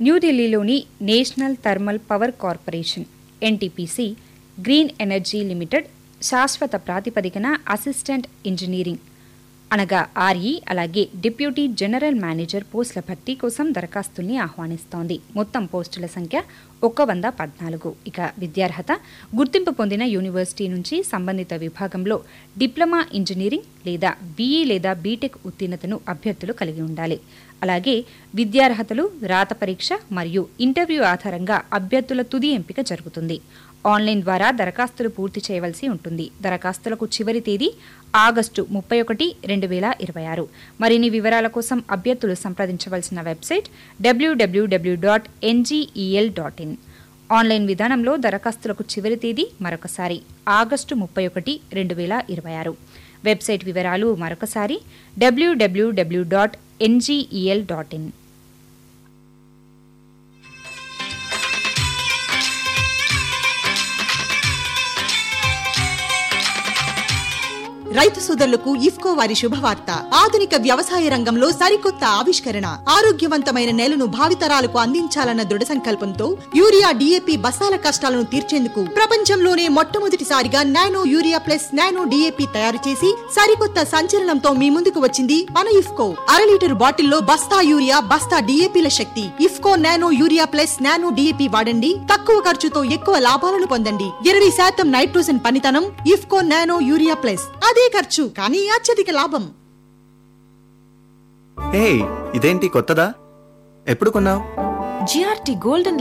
న్యూఢిల్లీలోని national thermal power corporation NTPC green energy limited శాశ్వత ప్రాతిపదికన అసిస్టెంట్ ఇంజనీరింగ్ అనగా ఆర్ఈ అలాగే డిప్యూటీ జనరల్ మేనేజర్ పోస్టుల భర్తీ కోసం దరఖాస్తుల్ని ఆహ్వానిస్తోంది మొత్తం పోస్టుల సంఖ్య ఒక్క వంద పద్నాలుగు ఇక విద్యార్హత గుర్తింపు పొందిన యూనివర్సిటీ నుంచి సంబంధిత విభాగంలో డిప్లొమా ఇంజనీరింగ్ లేదా బీఈ లేదా బీటెక్ ఉత్తీర్ణతను అభ్యర్థులు కలిగి ఉండాలి అలాగే విద్యార్హతలు రాత పరీక్ష మరియు ఇంటర్వ్యూ ఆధారంగా అభ్యర్థుల తుది ఎంపిక జరుగుతుంది ఆన్లైన్ ద్వారా దరఖాస్తులు పూర్తి చేయవలసి ఉంటుంది దరఖాస్తులకు చివరి తేదీ ఆగస్టు ముప్పై ఒకటి రెండు వేల ఇరవై ఆరు మరిన్ని వివరాల కోసం అభ్యర్థులు సంప్రదించవలసిన website W W W dot NGEL dot in online విధానంలో దరఖాస్తులకు చివరి తేదీ మరొకసారి ఆగస్టు ముప్పై ఒకటి రెండు వేల ఇరవై ఆరు వెబ్సైట్ వివరాలు మరొకసారి W W W dot NGEL dot in రైతు సోదరులకు ఇఫ్కో వారి శుభవార్త ఆధునిక వ్యవసాయ రంగంలో సరికొత్త ఆవిష్కరణ ఆరోగ్యవంతమైన నేలను భావితరాలకు అందించాలన్న దృఢ సంకల్పంతో యూరియా డిఏపి బస్తాల కష్టాలను తీర్చేందుకు ప్రపంచంలోనే మొట్టమొదటిసారిగా nano urea plus nano DAP తయారు చేసి సరికొత్త సంచలనంతో మీ ముందుకు వచ్చింది మన ఇఫ్కో అర లీటర్ బాటిల్లో బస్తా యూరియా బస్తా డిఏపిల శక్తి IFFCO nano urea plus nano DAP వాడండి తక్కువ ఖర్చుతో ఎక్కువ లాభాలను పొందండి ఇరవై శాతం నైట్రోజన్ పనితనం ఇఫ్కో నానో యూరియా ప్లస్ అదే ఖర్చు కానీ అత్యధిక లాభం హే ఇదేంటి కొత్తదా ఎప్పుడు కొన్నావు జిఆర్టీ గోల్డెన్